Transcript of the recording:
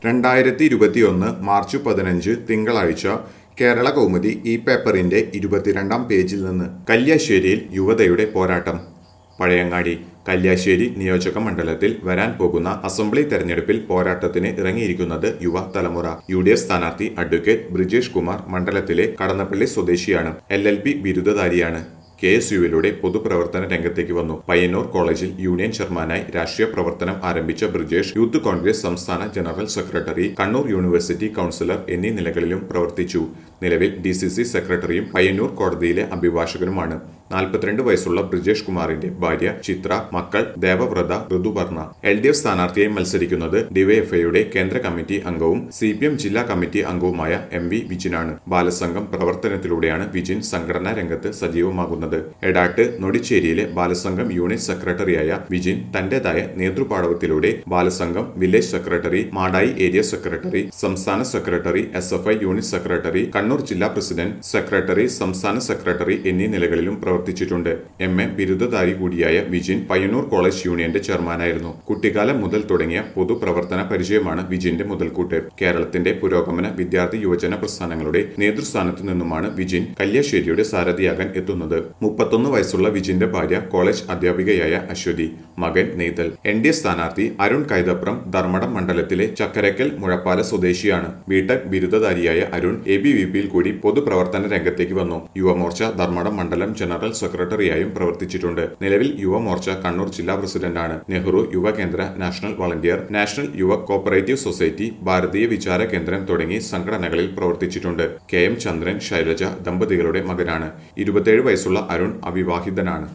രണ്ടായിരത്തി ഇരുപത്തിയൊന്ന് മാർച്ച് പതിനഞ്ച് തിങ്കളാഴ്ച കേരള കൗമുദി ഈ പേപ്പറിന്റെ ഇരുപത്തിരണ്ടാം പേജിൽ നിന്ന് കല്യാശ്ശേരിയിൽ യുവതയുടെ പോരാട്ടം പഴയങ്ങാടി കല്യാശ്ശേരി നിയോജക മണ്ഡലത്തിൽ വരാൻ പോകുന്ന അസംബ്ലി തെരഞ്ഞെടുപ്പിൽ പോരാട്ടത്തിന് ഇറങ്ങിയിരിക്കുന്നത് യുവ തലമുറ യു ഡി എഫ് സ്ഥാനാർത്ഥി അഡ്വക്കേറ്റ് ബ്രിജേഷ് കുമാർ മണ്ഡലത്തിലെ കടന്നപ്പള്ളി സ്വദേശിയാണ് എൽ എൽ ബി ബിരുദധാരിയാണ് കെ എസ് യുവിലൂടെ പൊതുപ്രവർത്തന രംഗത്തേക്ക് വന്നു പയ്യന്നൂർ കോളേജിൽ യൂണിയൻ ചെയർമാനായി രാഷ്ട്രീയ പ്രവർത്തനം ആരംഭിച്ച ബ്രിജേഷ് യൂത്ത് കോൺഗ്രസ് സംസ്ഥാന general secretary Kannur university councillor എന്നീ നിലകളിലും പ്രവർത്തിച്ചു നിലവിൽ ഡി സി സി സെക്രട്ടറിയും പയ്യന്നൂർ കോടതിയിലെ അഭിഭാഷകനുമാണ് നാൽപ്പത്തിരണ്ട് വയസ്സുള്ള ബ്രിജേഷ് കുമാറിന്റെ ഭാര്യ ചിത്ര മക്കൾ Devavrata Rituparna L D F സ്ഥാനാർത്ഥിയായി മത്സരിക്കുന്നത് ഡിവൈഎഫ്ഐയുടെ കേന്ദ്ര കമ്മിറ്റി അംഗവും സി പി എം ജില്ലാ കമ്മിറ്റി അംഗവുമായ എം വി വിജിനാണ് ബാലസംഘം പ്രവർത്തനത്തിലൂടെയാണ് വിജിൻ സംഘടനാ രംഗത്ത് സജീവമാകുന്നത് എടാട്ട് നൊടിച്ചേരിയിലെ ബാലസംഘം യൂണിറ്റ് സെക്രട്ടറിയായ വിജിൻ തന്റേതായ നേതൃപാടവത്തിലൂടെ Balasangham village secretary Madayi area secretary സംസ്ഥാന secretary S F I unit secretary Kannur ജില്ലാ പ്രസിഡന്റ് സെക്രട്ടറി സംസ്ഥാന സെക്രട്ടറി എന്നീ നിലകളിലും പ്രവർത്തിച്ചിട്ടുണ്ട് എം എ ബിരുദധാരി കൂടിയായ വിജിൻ പയ്യന്നൂർ കോളേജ് യൂണിയന്റെ ചെയർമാനായിരുന്നു കുട്ടിക്കാലം മുതൽ തുടങ്ങിയ പൊതുപ്രവർത്തന പരിചയമാണ് വിജിന്റെ മുതൽക്കൂട്ട് കേരളത്തിന്റെ പുരോഗമന വിദ്യാർത്ഥി യുവജന പ്രസ്ഥാനങ്ങളുടെ നേതൃസ്ഥാനത്തു നിന്നുമാണ് വിജിൻ കല്യാശ്ശേരിയുടെ സാരഥിയാകാൻ എത്തുന്നത് മുപ്പത്തൊന്ന് വയസ്സുള്ള വിജിന്റെ ഭാര്യ കോളേജ് അധ്യാപികയായ അശ്വതി മകൻ നെയ്തൽ എൻ ഡി എ സ്ഥാനാർത്ഥി അരുൺ കൈതപ്രം ധർമ്മടം മണ്ഡലത്തിലെ ചക്കരക്കൽ മുഴപ്പാല സ്വദേശിയാണ് ബിടെക് ബിരുദധാരിയായ അരുൺ എ ബി വി പിയിൽ കൂടി പൊതുപ്രവർത്തന രംഗത്തേക്ക് വന്നു യുവമോർച്ച ധർമ്മടം മണ്ഡലം ജനറൽ സെക്രട്ടറിയായും പ്രവർത്തിച്ചിട്ടുണ്ട് നിലവിൽ യുവമോർച്ച കണ്ണൂർ ജില്ലാ പ്രസിഡന്റാണ് Nehru Yuva Kendra national volunteer national Yuva cooperative society Bharatiya Vichara കേന്ദ്രം തുടങ്ങി സംഘടനകളിൽ പ്രവർത്തിച്ചിട്ടുണ്ട് കെ എം ചന്ദ്രൻ ശൈലജ ദമ്പതികളുടെ മകനാണ് ഇരുപത്തിയേഴ് വയസ്സുള്ള അരുൺ അവിവാഹിതനാണ്